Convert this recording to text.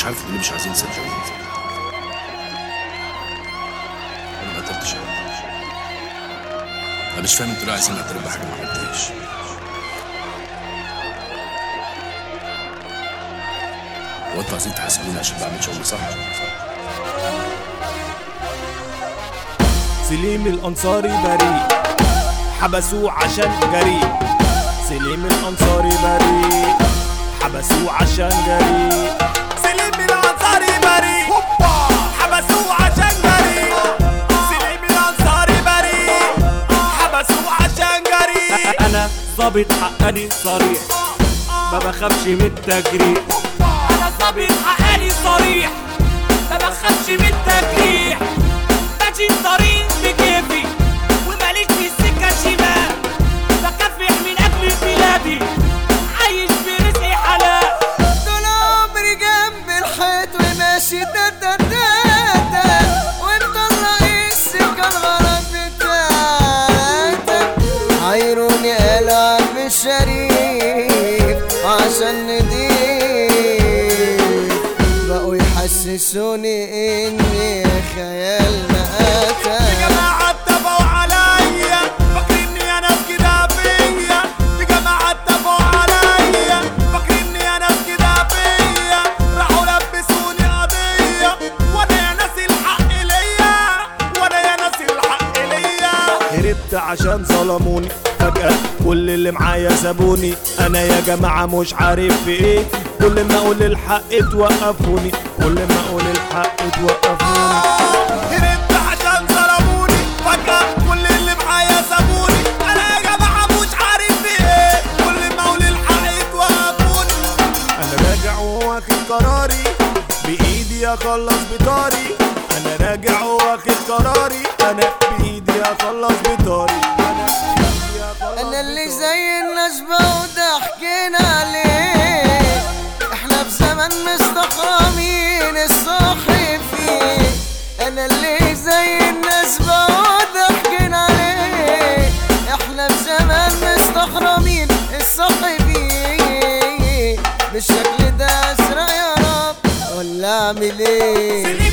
مش عارف ليه مش عايزين تصدقوني انا ما قتلتش حد انا مش فاهم انتوا ليه عايزين اعترف بحاجه ما عملتهاش هو انتوا عايزين تحاسبوني عشان بعمل شغل صح؟ سليم الأنصاري بريء حبسوه عشان جريء سليم الأنصاري بريء حبسوه عشان جريء سليم الأنصاري بريء حبسوه عشان جريء سليم الأنصاري بريء حبسوه عشان جريء أنا ظابط حقاني صريح ما بخافش من التجريح انا ظابط حقاني صريح ما بخافش من التجريح ماشي الطريق بكيفي وماليش في السكه الشمال بكافح من اجل بلادي عايش في رزقي حلال طول عمري جنب الحيط وماشي دا دا دا دا ومطلع السكة الغلط بتاعتك عيروني ألعب الشريف عشان نضيف بقوا يحسسوني إني خيال مقاتل جماعة اتفقوا عليا فاكريني انا كده فيا في جماعة اتفقوا عليا فاكريني انا كده فيا راحوا لبسوني قضية وانا يا ناس الحق ليا وانا يا ناس الحق ليا هربت عشان ظلموني فجأة كل اللي معايا سابوني انا يا جماعة مش عارف في ايه كل ما اقول الحق توقفوني كل ما اقول الحق توقفوني هربت عشان ظلموني فجأة كل اللي معايا سابوني انا يا جماعة مش عارف في ايه كل ما اقول الحق توقفوني انا راجع واخد قراري بايدي اخلص بطاري انا راجع واخد قراري انا بايدي اخلص بطاري انا بإيدي أخلص انا اللي بطاري. زي الناس بعود حكينا عليه احنا في زمن مستحرمين الصاحب فيه انا اللي زي الناس بعود حكينا عليه احنا في زمن مستحرمين الصاحب فيه بالشكل ده اسرع يا رب ولا اعمل ايه